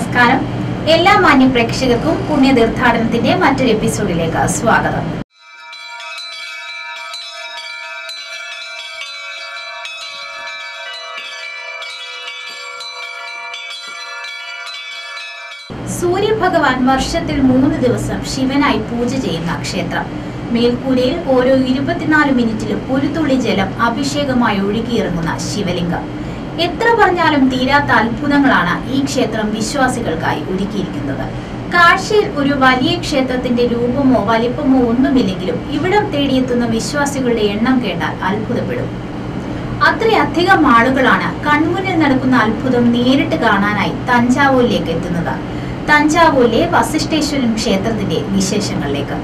നമസ്കാരം എല്ലാ മാന്യ പ്രേക്ഷകർക്കും പുണ്യ തീർത്ഥാടനത്തിന്റെ മറ്റൊരു എപ്പിസോഡിലേക്ക് സ്വാഗതം സൂര്യഭഗവാൻ വർഷത്തിൽ മൂന്ന് ദിവസം ശിവനായി പൂജ ചെയ്യുന്ന ക്ഷേത്രം മേൽക്കൂരയിൽ ഓരോ ഇരുപത്തിനാല് മിനിറ്റിലും ഒരു തുള്ളി ജലം അഭിഷേകമായി ഒഴുകിയിറങ്ങുന്ന ശിവലിംഗം എത്ര പറഞ്ഞാലും തീരാത്ത അത്ഭുതങ്ങളാണ് ഈ ക്ഷേത്രം വിശ്വാസികൾക്കായി ഒരുക്കിയിരിക്കുന്നത് കാഴ്ചയിൽ ഒരു വലിയ ക്ഷേത്രത്തിന്റെ രൂപമോ വലിപ്പമോ ഒന്നുമില്ലെങ്കിലും ഇവിടം തേടിയെത്തുന്ന വിശ്വാസികളുടെ എണ്ണം കേട്ടാൽ അത്ഭുതപ്പെടും അത്രയധികം ആളുകളാണ് കൺമുന്നിൽ നടക്കുന്ന അത്ഭുതം നേരിട്ട് കാണാനായി തഞ്ചാവൂരിലേക്ക് എത്തുന്നത് തഞ്ചാവൂരിലെ വസിഷ്ഠേശ്വരൻ ക്ഷേത്രത്തിന്റെ വിശേഷങ്ങളിലേക്ക്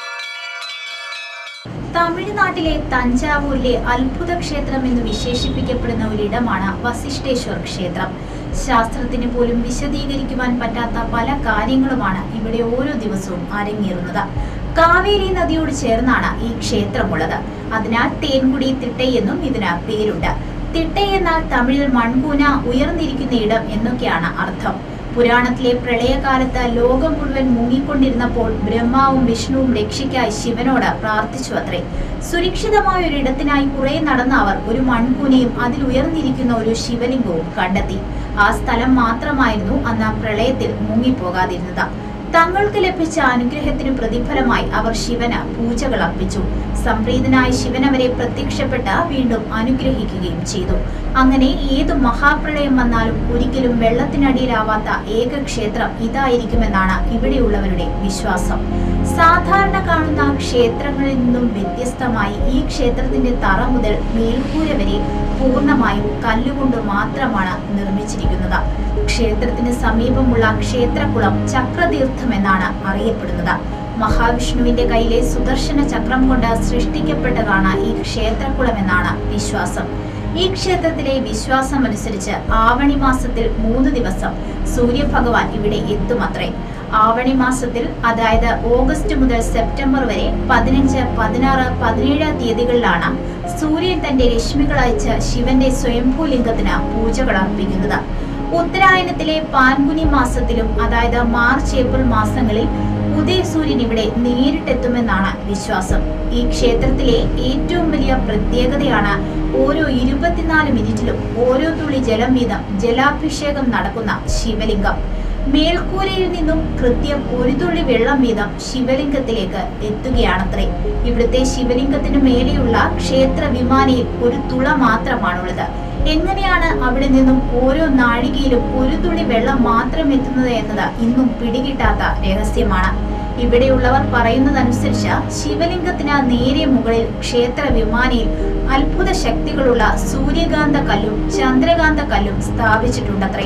തമിഴ്നാട്ടിലെ തഞ്ചാവൂരിലെ അത്ഭുത ക്ഷേത്രം എന്ന് വിശേഷിപ്പിക്കപ്പെടുന്ന ഒരിടമാണ് വസിഷ്ഠേശ്വർ ക്ഷേത്രം ശാസ്ത്രത്തിന് പോലും വിശദീകരിക്കുവാൻ പറ്റാത്ത പല കാര്യങ്ങളുമാണ് ഇവിടെ ഓരോ ദിവസവും അരങ്ങേറുന്നത് കാവേരി നദിയോട് ചേർന്നാണ് ഈ ക്ഷേത്രമുള്ളത് അതിനാൽ തേൻകുടി തിട്ടൈ എന്നും ഇതിന് പേരുണ്ട് തിട്ടൈ എന്നാൽ തമിഴിൽ മൺകൂന ഉയർന്നിരിക്കുന്ന ഇടം എന്നൊക്കെയാണ് അർത്ഥം പുരാണത്തിലെ പ്രളയകാലത്ത് ലോകം മുഴുവൻ മുങ്ങിക്കൊണ്ടിരുന്നപ്പോൾ ബ്രഹ്മാവും വിഷ്ണുവും രക്ഷയ്ക്കായി ശിവനോട് പ്രാർത്ഥിച്ചു അത്രേ സുരക്ഷിതമായ ഒരു ഇടത്തിനായി കുറെ നടന്ന അവർ ഒരു മൺകൂനയും അതിൽ ഉയർന്നിരിക്കുന്ന ഒരു ശിവലിംഗവും കണ്ടെത്തി ആ സ്ഥലം മാത്രമായിരുന്നു അന്ന് ആ പ്രളയത്തിൽ മുങ്ങിപ്പോകാതിരുന്നത് തങ്ങൾക്ക് ലഭിച്ച അനുഗ്രഹത്തിന് പ്രതിഫലമായി അവർ ശിവന് പൂജകൾ അർപ്പിച്ചു സംപ്രീതനായ ശിവൻ അവരെ പ്രത്യക്ഷപ്പെട്ട് വീണ്ടും അനുഗ്രഹിക്കുകയും ചെയ്തു അങ്ങനെ ഏത് മഹാപ്രളയം വന്നാലും ഒരിക്കലും വെള്ളത്തിനടിയിലാവാത്ത ഏക ക്ഷേത്രം ഇതായിരിക്കുമെന്നാണ് ഇവിടെയുള്ളവരുടെ വിശ്വാസം സാധാരണ കാണുന്ന ക്ഷേത്രങ്ങളിൽ നിന്നും വ്യത്യസ്തമായി ഈ ക്ഷേത്രത്തിന്റെ തറ മുതൽ മേൽക്കൂര വരെ പൂർണ്ണമായും കല്ലുകൊണ്ട് മാത്രമാണ് നിർമ്മിച്ചിരിക്കുന്നത് ക്ഷേത്രത്തിന് സമീപമുള്ള ക്ഷേത്രകുളം ചക്രതീർത്ഥം എന്നാണ് അറിയപ്പെടുന്നത് മഹാവിഷ്ണുവിന്റെ കയ്യിലെ സുദർശന ചക്രം കൊണ്ട് സൃഷ്ടിക്കപ്പെട്ടതാണ് ഈ ക്ഷേത്രകുളം എന്നാണ് വിശ്വാസം ഈ ക്ഷേത്രത്തിലെ വിശ്വാസം അനുസരിച്ച് ആവണി മാസത്തിൽ മൂന്ന് ദിവസം സൂര്യഭഗവാൻ ഇവിടെ എത്തുമത്രേ ആവണി മാസത്തിൽ അതായത് ഓഗസ്റ്റ് മുതൽ സെപ്റ്റംബർ വരെ പതിനഞ്ച് പതിനാറ് പതിനേഴ് തീയതികളിലാണ് സൂര്യൻ തന്റെ രശ്മികൾ അയച്ച് ശിവന്റെ സ്വയംഭൂ ലിംഗത്തിന് പൂജകൾ അർപ്പിക്കുന്നത് ഉത്തരായനത്തിലെ പാൻകുനി മാസത്തിലും അതായത് മാർച്ച് ഏപ്രിൽ മാസങ്ങളിൽ ഉദയസൂര്യൻ ഇവിടെ നേരിട്ടെത്തുമെന്നാണ് വിശ്വാസം ഈ ക്ഷേത്രത്തിലെ ഏറ്റവും വലിയ പ്രത്യേകതയാണ് ഓരോ ഇരുപത്തിനാല് മിനിറ്റിലും ഓരോ തുള്ളി ജലം വീതം ജലാഭിഷേകം നടക്കുന്ന ശിവലിംഗം മേൽക്കൂരയിൽ നിന്നും കൃത്യം ഒരു തുള്ളി വെള്ളം വീതം ശിവലിംഗത്തിലേക്ക് എത്തുകയാണത്രേ ഇവിടുത്തെ ശിവലിംഗത്തിന് മേലെയുള്ള ക്ഷേത്ര വിമാനയിൽ ഒരു തുള മാത്രമാണുള്ളത് എങ്ങനെയാണ് അവിടെ നിന്നും ഓരോ നാഴികയിലും ഒരു തുള്ളി വെള്ളം മാത്രം എത്തുന്നത് എന്നത് ഇന്നും പിടികിട്ടാത്ത രഹസ്യമാണ് ഇവിടെയുള്ളവർ പറയുന്നതനുസരിച്ച് ശിവലിംഗത്തിന് നേരെ മുകളിൽ ക്ഷേത്ര വിമാനയിൽ അത്ഭുത ശക്തികളുള്ള സൂര്യകാന്ത കല്ലും ചന്ദ്രകാന്ത കല്ലും സ്ഥാപിച്ചിട്ടുണ്ടത്രേ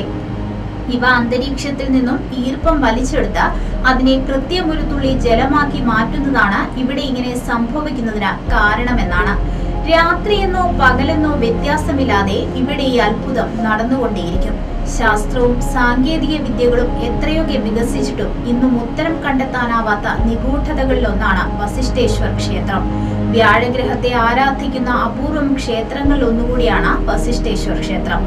ഇവ അന്തരീക്ഷത്തിൽ നിന്നും ഈർപ്പം വലിച്ചെടുത്ത് അതിനെ കൃത്യം ഒരു തുള്ളി ജലമാക്കി മാറ്റുന്നതാണ് ഇവിടെ ഇങ്ങനെ സംഭവിക്കുന്നതിന് കാരണമെന്നാണ് രാത്രിയെന്നോ പകലെന്നോ വ്യത്യാസമില്ലാതെ ഇവിടെ ഈ അത്ഭുതം നടന്നുകൊണ്ടേയിരിക്കും ശാസ്ത്രവും സാങ്കേതിക വിദ്യകളും എത്രയൊക്കെ വികസിച്ചിട്ടും ഇന്നും ഉത്തരം കണ്ടെത്താനാവാത്ത നിഗൂഢതകളിലൊന്നാണ് വസിഷ്ഠേശ്വർ ക്ഷേത്രം വ്യാഴഗ്രഹത്തെ ആരാധിക്കുന്ന അപൂർവം ക്ഷേത്രങ്ങളിൽ ഒന്നുകൂടിയാണ് വസിഷ്ഠേശ്വർ ക്ഷേത്രം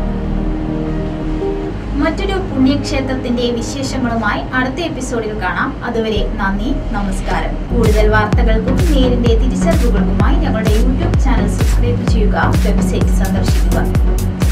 മറ്റൊരു പുണ്യക്ഷേത്രത്തിന്റെ വിശേഷങ്ങളുമായി അടുത്ത എപ്പിസോഡിൽ കാണാം അതുവരെ നന്ദി നമസ്കാരം കൂടുതൽ വാർത്തകൾക്കും നേരിന്റെ തിരിച്ചറിവുകൾക്കുമായി ഞങ്ങളുടെ യൂട്യൂബ് ചാനൽ സബ്സ്ക്രൈബ് ചെയ്യുക വെബ്സൈറ്റ് സന്ദർശിക്കുക